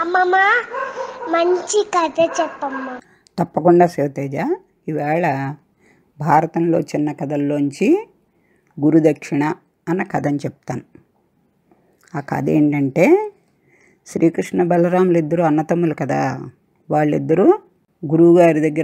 అమ్మమ్మ మంచి కథ చెప్పమ్మా తప్పకుండా శివతేజ ఈవేళ భారతంలో చిన్న కథల్లోంచి గురుదక్షిణ అన్న కథని చెప్తాను ఆ కథ ఏంటంటే శ్రీకృష్ణ బలరాములు ఇద్దరు అన్నతమ్ములు కదా వాళ్ళిద్దరూ గురువుగారి దగ్గర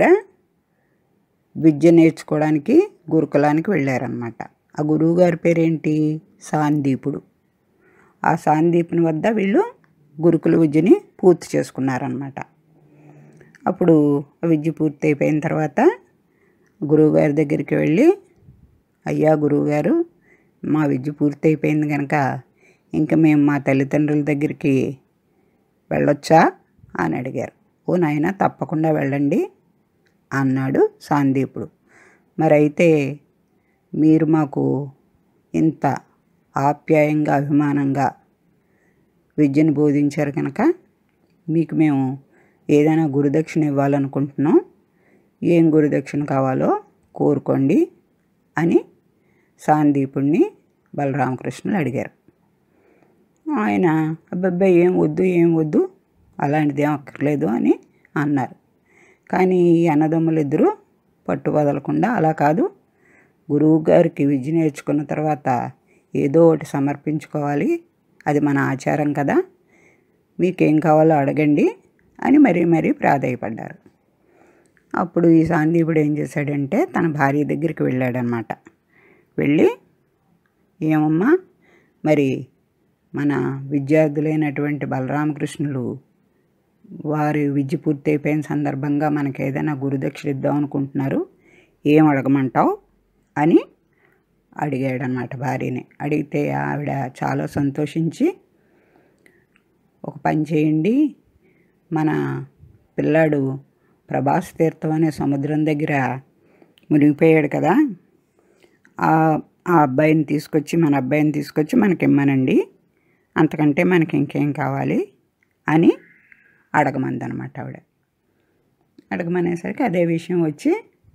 విద్య నేర్చుకోవడానికి గురుకులానికి వెళ్ళారనమాట ఆ గురువుగారి పేరేంటి సాందీపుడు ఆ సాందీపుని వద్ద వీళ్ళు గురుకుల విద్యని పూర్తి చేసుకున్నారనమాట అప్పుడు ఆ విద్య పూర్తి అయిపోయిన తర్వాత గురువుగారి దగ్గరికి వెళ్ళి అయ్యా గురువుగారు మా విద్య పూర్తి అయిపోయింది కనుక ఇంకా మేము మా తల్లిదండ్రుల దగ్గరికి వెళ్ళొచ్చా అని అడిగారు ఓ నాయన తప్పకుండా వెళ్ళండి అన్నాడు సాందీపుడు మరి అయితే మీరు మాకు ఇంత ఆప్యాయంగా అభిమానంగా విద్యను బోధించారు కనుక మీకు మేము ఏదైనా గురుదక్షిణ ఇవ్వాలనుకుంటున్నాం ఏం గురుదక్షిణ కావాలో కోరుకోండి అని సాందీపుణ్ణి బలరామకృష్ణులు అడిగారు ఆయన అబ్బాయి ఏం వద్దు ఏం వద్దు అలాంటిది ఏం అక్కర్లేదు అని అన్నారు కానీ ఈ అన్నదమ్ములు ఇద్దరు పట్టు వదలకుండా అలా కాదు గురువు గారికి విద్య నేర్చుకున్న తర్వాత ఏదో ఒకటి సమర్పించుకోవాలి అది మన ఆచారం కదా మీకేం కావాలో అడగండి అని మరీ మరీ ప్రాధాయపడ్డారు అప్పుడు ఈ సాందీపుడు ఏం చేశాడంటే తన భార్య దగ్గరికి వెళ్ళాడనమాట వెళ్ళి ఏమమ్మా మరి మన విద్యార్థులైనటువంటి బలరామకృష్ణులు వారి విద్య పూర్తి అయిపోయిన సందర్భంగా మనకి ఏదైనా గురుదక్షిణ ఇద్దాం అనుకుంటున్నారు ఏం అడగమంటావు అని అడిగాడనమాట భార్యని అడిగితే ఆవిడ చాలా సంతోషించి ఒక పని చేయండి మన పిల్లాడు ప్రభాస్ తీర్థం అనే సముద్రం దగ్గర మునిగిపోయాడు కదా ఆ ఆ అబ్బాయిని తీసుకొచ్చి మన అబ్బాయిని తీసుకొచ్చి మనకి ఇమ్మనండి అంతకంటే మనకి ఇంకేం కావాలి అని అడగమందనమాట ఆవిడ అడగమనేసరికి అదే విషయం వచ్చి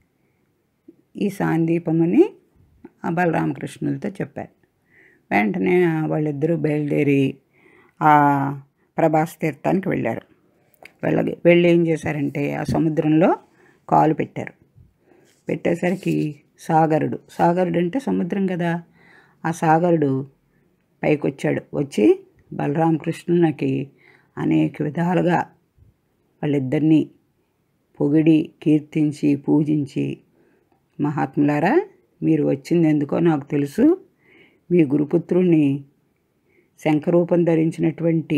ఈ సాందీపముని ఆ బలరామకృష్ణులతో చెప్పారు వెంటనే వాళ్ళిద్దరూ బయలుదేరి ఆ ప్రభాస్ తీర్థానికి వెళ్ళారు వెళ్ళ వెళ్ళి ఏం చేశారంటే ఆ సముద్రంలో కాలు పెట్టారు పెట్టేసరికి సాగరుడు సాగరుడు అంటే సముద్రం కదా ఆ సాగరుడు పైకి వచ్చాడు వచ్చి బలరామకృష్ణునికి అనేక విధాలుగా వాళ్ళిద్దరినీ పొగిడి కీర్తించి పూజించి మహాత్ములారా మీరు వచ్చింది ఎందుకో నాకు తెలుసు మీ గురుపుత్రుణ్ణి శంఖరూపం ధరించినటువంటి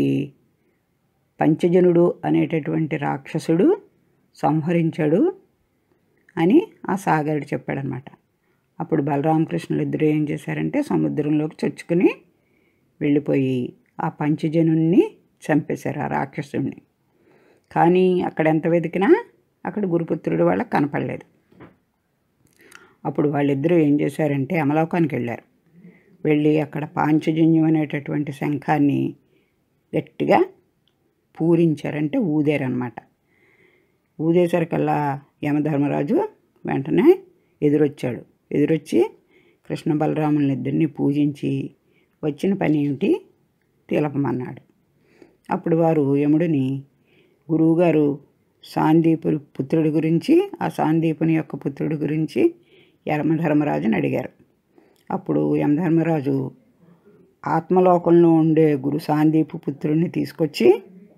పంచజనుడు అనేటటువంటి రాక్షసుడు సంహరించాడు అని ఆ సాగరుడు చెప్పాడనమాట అప్పుడు బలరామకృష్ణులు ఇద్దరు ఏం చేశారంటే సముద్రంలోకి చొచ్చుకుని వెళ్ళిపోయి ఆ పంచజనుణ్ణి చంపేశారు ఆ రాక్షసుడిని కానీ అక్కడ ఎంత వెతికినా అక్కడ గురుపుత్రుడు వాళ్ళకి కనపడలేదు అప్పుడు వాళ్ళిద్దరూ ఏం చేశారంటే అమలోకానికి వెళ్ళారు వెళ్ళి అక్కడ పాంచజన్యం అనేటటువంటి శంఖాన్ని గట్టిగా పూరించారంటే ఊదారనమాట ఊదేసరికల్లా యమధర్మరాజు వెంటనే ఎదురొచ్చాడు ఎదురొచ్చి కృష్ణ బలరాములని ఇద్దరిని పూజించి వచ్చిన పని ఏమిటి తెలపమన్నాడు అప్పుడు వారు యముడిని గురువుగారు సాందీపు పుత్రుడి గురించి ఆ సాందీపుని యొక్క పుత్రుడి గురించి యమధర్మరాజుని అడిగారు అప్పుడు యమధర్మరాజు ఆత్మలోకంలో ఉండే గురు సాందీపు పుత్రుడిని తీసుకొచ్చి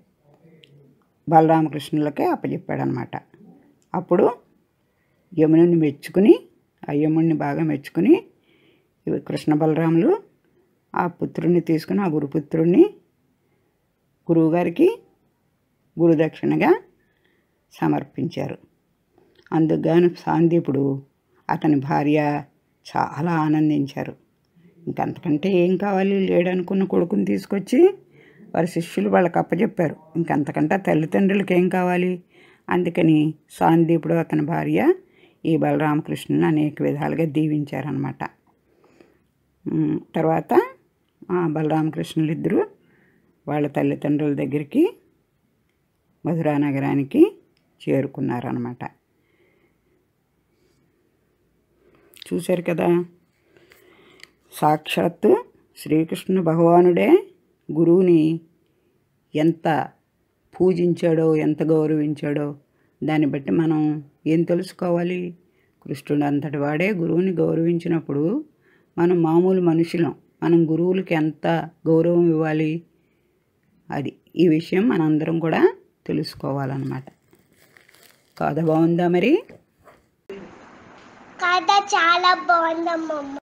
బలరామకృష్ణులకే అప్పచెప్పాడనమాట అప్పుడు యముని మెచ్చుకుని ఆ యముడిని బాగా మెచ్చుకుని ఇవి కృష్ణ బలరాములు ఆ పుత్రుడిని తీసుకుని ఆ గురుపుత్రుడిని గురువుగారికి గురుదక్షిణగా సమర్పించారు అందుకుగాను సాందీపుడు అతని భార్య చాలా ఆనందించారు ఇంకంతకంటే ఏం కావాలి లేడనుకున్న కొడుకుని తీసుకొచ్చి వారి శిష్యులు వాళ్ళకి అప్పచెప్పారు ఇంకంతకంటే తల్లిదండ్రులకి ఏం కావాలి అందుకని సాందీపుడు అతని భార్య ఈ బలరామకృష్ణుని అనేక విధాలుగా దీవించారనమాట ఉమ్, తర్వాత ఆ బలరామకృష్ణులు ఇద్దరు వాళ్ళ తల్లిదండ్రుల దగ్గరికి మధురా నగరానికి చేరుకున్నారనమాట చూశారు కదా సాక్షాత్తు శ్రీకృష్ణ భగవానుడే గురువుని ఎంత పూజించాడో ఎంత గౌరవించాడో దాన్ని బట్టి మనం ఏం తెలుసుకోవాలి కృష్ణుడు అంతటి వాడే గురువుని గౌరవించినప్పుడు మనం మామూలు మనుషులం మనం గురువులకి ఎంత గౌరవం ఇవ్వాలి అది ఈ విషయం మనందరం కూడా తెలుసుకోవాలన్నమాట కథ బాగుందా మరి కథ చాలా బాగుందమ్మమ్మ